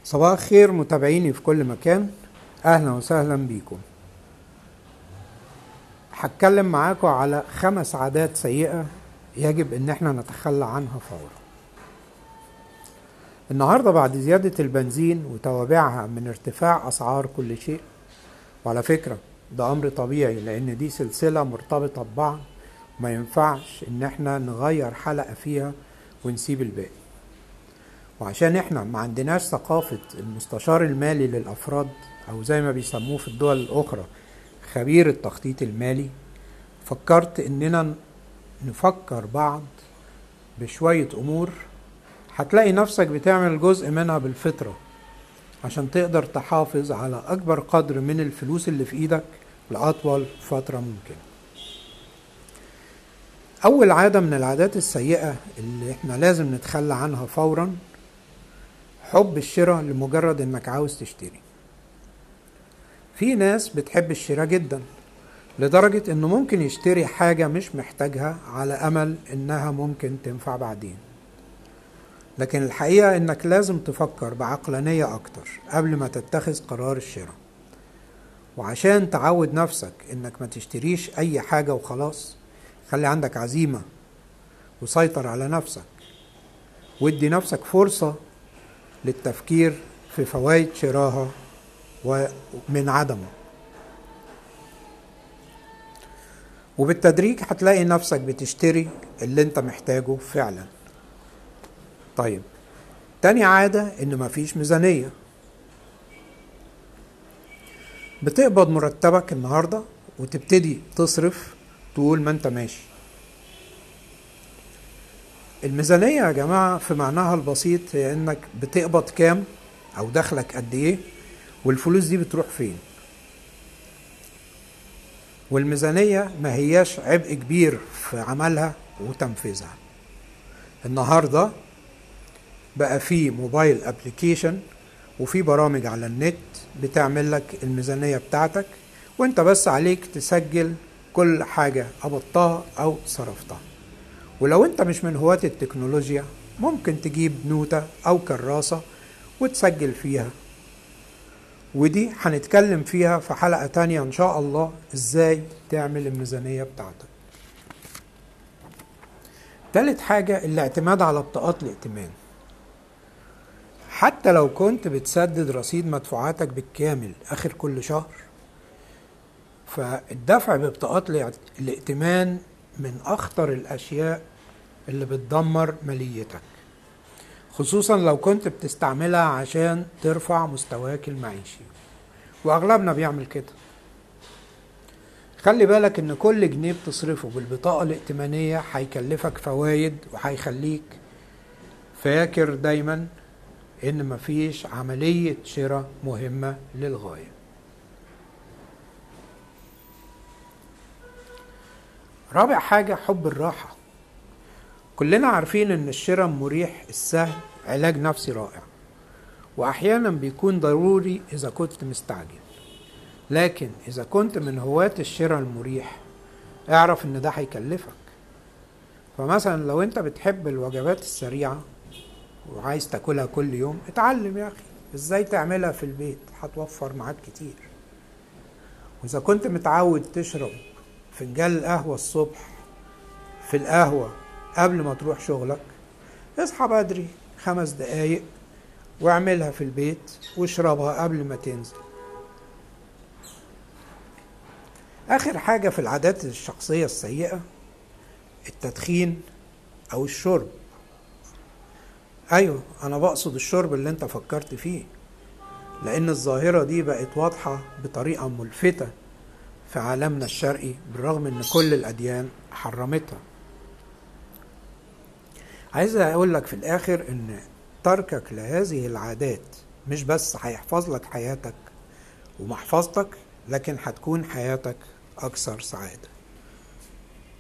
صباح الخير متابعيني في كل مكان اهلا وسهلا بيكم هتكلم معاكم على خمس عادات سيئة يجب ان احنا نتخلى عنها فورا النهاردة بعد زيادة البنزين وتوابعها من ارتفاع اسعار كل شيء وعلى فكرة ده امر طبيعي لان دي سلسلة مرتبطة ببعض ما ينفعش ان احنا نغير حلقة فيها ونسيب الباقي وعشان احنا ما عندناش ثقافة المستشار المالي للأفراد أو زي ما بيسموه في الدول الأخرى خبير التخطيط المالي فكرت إننا نفكر بعض بشوية أمور هتلاقي نفسك بتعمل جزء منها بالفطرة عشان تقدر تحافظ على أكبر قدر من الفلوس اللي في إيدك لأطول فترة ممكنة أول عادة من العادات السيئة اللي احنا لازم نتخلى عنها فورا حب الشراء لمجرد انك عاوز تشتري في ناس بتحب الشراء جدا لدرجة انه ممكن يشتري حاجة مش محتاجها على امل انها ممكن تنفع بعدين لكن الحقيقة انك لازم تفكر بعقلانية اكتر قبل ما تتخذ قرار الشراء وعشان تعود نفسك انك ما تشتريش اي حاجة وخلاص خلي عندك عزيمة وسيطر على نفسك وادي نفسك فرصة للتفكير في فوائد شراها ومن عدمه وبالتدريج هتلاقي نفسك بتشتري اللي انت محتاجه فعلا طيب تاني عادة ان مفيش ميزانية بتقبض مرتبك النهاردة وتبتدي تصرف طول ما انت ماشي الميزانية يا جماعة في معناها البسيط هي انك بتقبض كام او دخلك قد ايه والفلوس دي بتروح فين والميزانية ما هياش عبء كبير في عملها وتنفيذها النهاردة بقى في موبايل ابليكيشن وفي برامج على النت بتعمل لك الميزانية بتاعتك وانت بس عليك تسجل كل حاجة قبضتها او صرفتها ولو انت مش من هواة التكنولوجيا ممكن تجيب نوتة او كراسة وتسجل فيها ودي هنتكلم فيها في حلقة تانية ان شاء الله ازاي تعمل الميزانية بتاعتك تالت حاجة الاعتماد على بطاقات الائتمان حتى لو كنت بتسدد رصيد مدفوعاتك بالكامل اخر كل شهر فالدفع ببطاقات الائتمان من اخطر الاشياء اللي بتدمر ماليتك خصوصا لو كنت بتستعملها عشان ترفع مستواك المعيشي واغلبنا بيعمل كده خلي بالك ان كل جنيه بتصرفه بالبطاقة الائتمانية هيكلفك فوايد وهيخليك فاكر دايما ان مفيش عملية شراء مهمة للغاية رابع حاجة حب الراحة كلنا عارفين ان الشراء المريح السهل علاج نفسي رائع واحيانا بيكون ضروري اذا كنت مستعجل لكن اذا كنت من هواة الشراء المريح اعرف ان ده هيكلفك فمثلا لو انت بتحب الوجبات السريعة وعايز تاكلها كل يوم اتعلم يا اخي ازاي تعملها في البيت هتوفر معاك كتير واذا كنت متعود تشرب فنجان القهوة الصبح في القهوة قبل ما تروح شغلك اصحى بدري خمس دقايق واعملها في البيت واشربها قبل ما تنزل اخر حاجة في العادات الشخصية السيئة التدخين او الشرب ايوه انا بقصد الشرب اللي انت فكرت فيه لان الظاهرة دي بقت واضحة بطريقة ملفتة في عالمنا الشرقي بالرغم ان كل الاديان حرمتها عايز اقول لك في الاخر ان تركك لهذه العادات مش بس هيحفظ لك حياتك ومحفظتك لكن هتكون حياتك اكثر سعاده